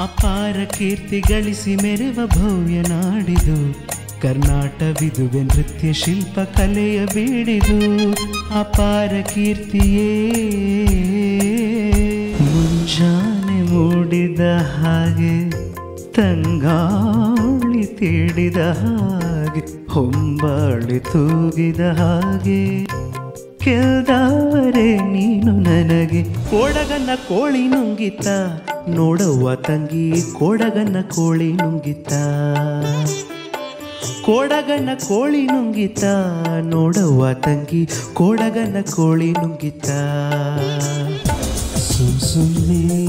ಅಪಾರ ಕೀರ್ತಿ ಗಳಿಸಿ ಮೆರೆವ ಭವ್ಯ ನಾಡಿದು ಕರ್ನಾಟವಿದುವೆ ನೃತ್ಯ ಶಿಲ್ಪ ಕಲೆಯ ಬೀಡಿದು ಅಪಾರ ಕೀರ್ತಿಯೇ ಮುಂಜಾನೆ ಮೂಡಿದ ಹಾಗೆ ತಂಗಾಳಿ ತೀಡಿದ ಹಾಗೆ ಹೊಂಬಾಳಿ ತೂಗಿದ ಹಾಗೆ ಕೆಲ್ದಾರೆ ನೀನು ನನಗೆ ಕೋಡಗನ್ನ ಕೋಳಿ ನುಂಗಿತ ನೋಡವ್ವ ತಂಗಿ ಕೋಡಗನ್ನ ಕೋಳಿ ನುಂಗಿತ ಕೋಡಗನ್ನ ಕೋಳಿ ನುಂಗಿತ ನೋಡವ್ವ ತಂಗಿ ಕೋಡಗನ್ನ ಕೋಳಿ ನುಂಗಿತ ಸುಮ್ ಸುಮ್ಮನೆ